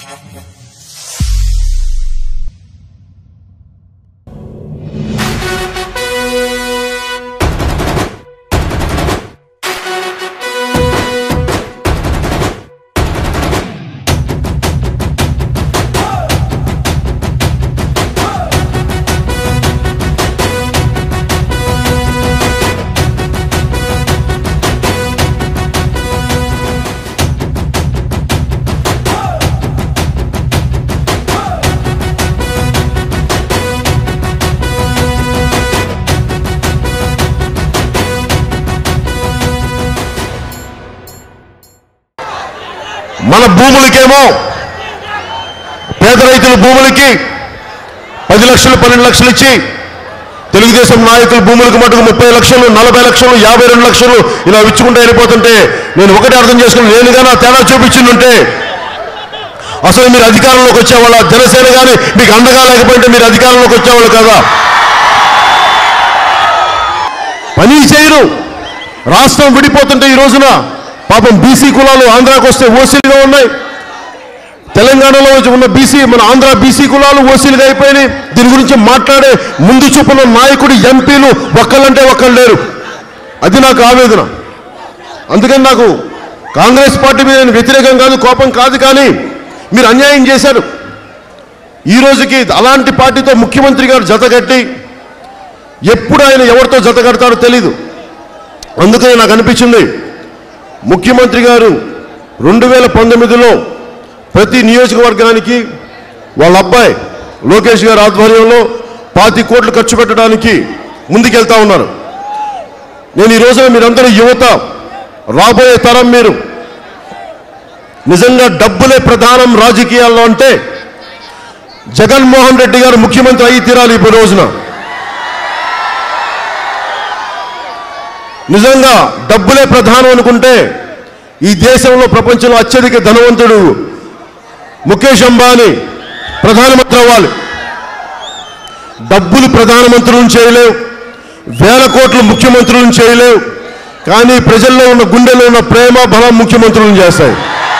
మన భూములకేమో పేద రైతుల భూములకి పది లక్షలు పన్నెండు లక్షలు ఇచ్చి తెలుగుదేశం నాయకుల భూములకు మటుకు ముప్పై లక్షలు నలభై లక్షలు యాభై రెండు లక్షలు ఇలా ఇచ్చుకుంటూ వెళ్ళిపోతుంటే నేను ఒకటి అర్థం చేసుకుని నేనుగా నా తేడా చూపించిందంటే అసలు మీరు అధికారంలోకి వచ్చేవాళ్ళ జనసేన కానీ మీకు అండగా లేకపోతే మీరు అధికారంలోకి వచ్చేవాళ్ళు కదా పని చేయరు రాష్ట్రం విడిపోతుంటే ఈ రోజున పాపం బీసీ కులాలు ఆంధ్రాకు వస్తే ఓసీలుగా ఉన్నాయి తెలంగాణలో ఉన్న బీసీ మన ఆంధ్ర బీసీ కులాలు ఓసీలుగా అయిపోయినాయి దీని గురించి మాట్లాడే ముందు చూపున్న నాయకుడు ఎంపీలు ఒక్కళ్ళంటే ఒక్కళ్ళు లేరు అది నాకు ఆవేదన అందుకని నాకు కాంగ్రెస్ పార్టీ మీద నేను వ్యతిరేకం కాదు కోపం కాదు కానీ మీరు అన్యాయం చేశారు ఈ రోజుకి అలాంటి పార్టీతో ముఖ్యమంత్రి గారు జతగట్టి ఎప్పుడు ఆయన ఎవరితో జత కడతాడో తెలీదు అందుకని నాకు అనిపించింది ముఖ్యమంత్రి గారు రెండు వేల పంతొమ్మిదిలో ప్రతి నియోజకవర్గానికి వాళ్ళ అబ్బాయి లోకేష్ గారి ఆధ్వర్యంలో పాతి కోట్లు ఖర్చు పెట్టడానికి ముందుకెళ్తా ఉన్నారు నేను ఈ రోజున మీరందరూ యువత రాబోయే తరం మీరు నిజంగా డబ్బులే ప్రధానం రాజకీయాల్లో అంటే జగన్మోహన్ రెడ్డి గారు ముఖ్యమంత్రి అయి తీరాలి ఇప్పుడు రోజున నిజంగా డబ్బులే ప్రధానం అనుకుంటే ఈ దేశంలో ప్రపంచంలో అత్యధిక ధనవంతుడు ముఖేష్ అంబానీ ప్రధానమంత్రి అవ్వాలి డబ్బులు ప్రధానమంత్రులను చేయలేవు వేల కోట్ల ముఖ్యమంత్రులను చేయలేవు కానీ ప్రజల్లో ఉన్న గుండెలో ఉన్న ప్రేమ బలం ముఖ్యమంత్రులను చేస్తాయి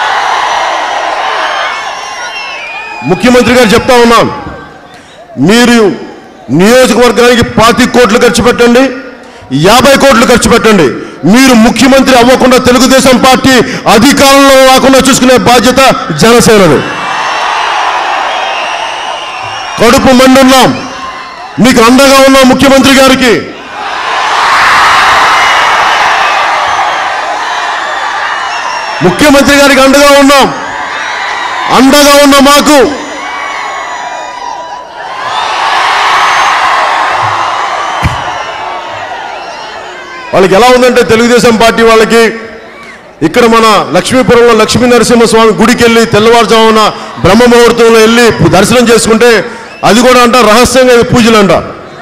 ముఖ్యమంత్రి గారు చెప్తా ఉన్నాం మీరు నియోజకవర్గానికి పాతి కోట్లు ఖర్చు పెట్టండి యాభై కోట్లు ఖర్చు పెట్టండి మీరు ముఖ్యమంత్రి అవ్వకుండా తెలుగుదేశం పార్టీ అధికారంలో రాకుండా చూసుకునే బాధ్యత జనసేనది కడుపు మండున్నాం మీకు అండగా ఉన్నాం ముఖ్యమంత్రి గారికి ముఖ్యమంత్రి గారికి అండగా ఉన్నాం అండగా ఉన్న మాకు వాళ్ళకి ఎలా ఉందంటే తెలుగుదేశం పార్టీ వాళ్ళకి ఇక్కడ మన లక్ష్మీపురంలో లక్ష్మీ నరసింహస్వామి గుడికి వెళ్ళి తెల్లవారుజామున బ్రహ్మ ముహూర్తంలో వెళ్ళి దర్శనం చేసుకుంటే అది కూడా అంట రహస్యంగా పూజలు అంట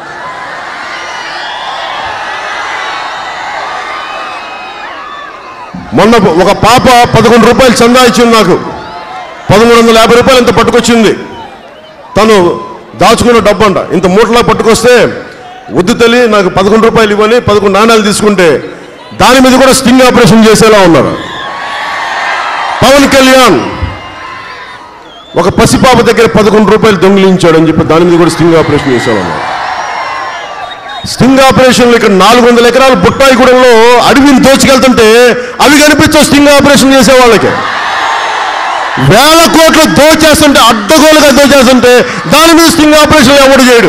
మొన్న ఒక పాప పదకొండు రూపాయలు చందా ఇచ్చింది నాకు పదమూడు వందల యాభై రూపాయలు ఇంత పట్టుకొచ్చింది తను దాచుకున్న డబ్బు అంట ఇంత మూటలా పట్టుకొస్తే వద్దు తల్లి నాకు పదకొండు రూపాయలు ఇవ్వని పదకొండు నాణాలు తీసుకుంటే దాని మీద కూడా స్టింగ్ ఆపరేషన్ చేసేలా ఉన్నారు పవన్ కళ్యాణ్ ఒక పసిపాప దగ్గర పదకొండు రూపాయలు దొంగిలించాడు అని చెప్పి దాని మీద కూడా స్టింగ్ ఆపరేషన్ చేసేలా ఉన్నారు స్టింగ్ ఆపరేషన్లు ఇక్కడ నాలుగు వందల ఎకరాల బుట్టాయిగూడెంలో అడవిని దోచుకెళ్తుంటే అవి కనిపించవు స్టింగ్ ఆపరేషన్ చేసే వాళ్ళకి వేల కోట్లు దోచేస్తుంటే అడ్డగోలుగా దోచేస్తుంటే దాని మీద స్టింగ్ ఆపరేషన్ ఎవడు చేయడు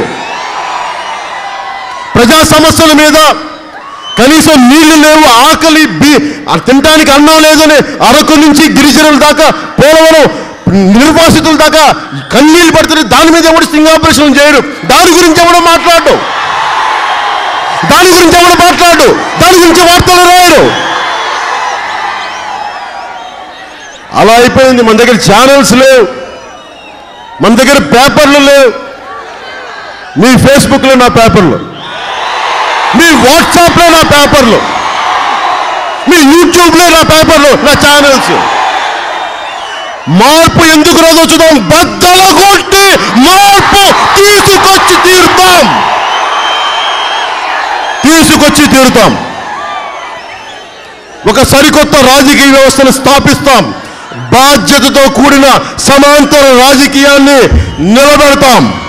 ప్రజా సమస్యల మీద కనీసం నీళ్లు లేవు ఆకలి బి ఆ తినడానికి అన్నం లేదని అరకు నుంచి గిరిజనుల దాకా పోలవరం నిర్వాసితుల దాకా కన్నీళ్ళు పడుతుంది దాని మీద ఎవడు స్టింగ్ ఆపరేషన్ చేయడు దాని గురించి ఎవడో మాట్లాడు దాని గురించి ఎవడు మాట్లాడు దాని గురించి వార్తలు రాయడు అలా అయిపోయింది మన దగ్గర ఛానల్స్ లేవు మన దగ్గర పేపర్లు లేవు మీ ఫేస్బుక్లో నా పేపర్లు మీ వాట్సాప్లో నా పేపర్లు మీ యూట్యూబ్లో నా పేపర్లు నా ఛానల్స్ మార్పు ఎందుకు రోజు వచ్చుదాం బద్దల కొట్టి మార్పు తీసుకొచ్చి తీరుతాం తీసుకొచ్చి తీరుతాం ఒక సరికొత్త రాజకీయ వ్యవస్థను స్థాపిస్తాం బాధ్యతతో కూడిన సమాంతర రాజకీయాన్ని నిలబెడతాం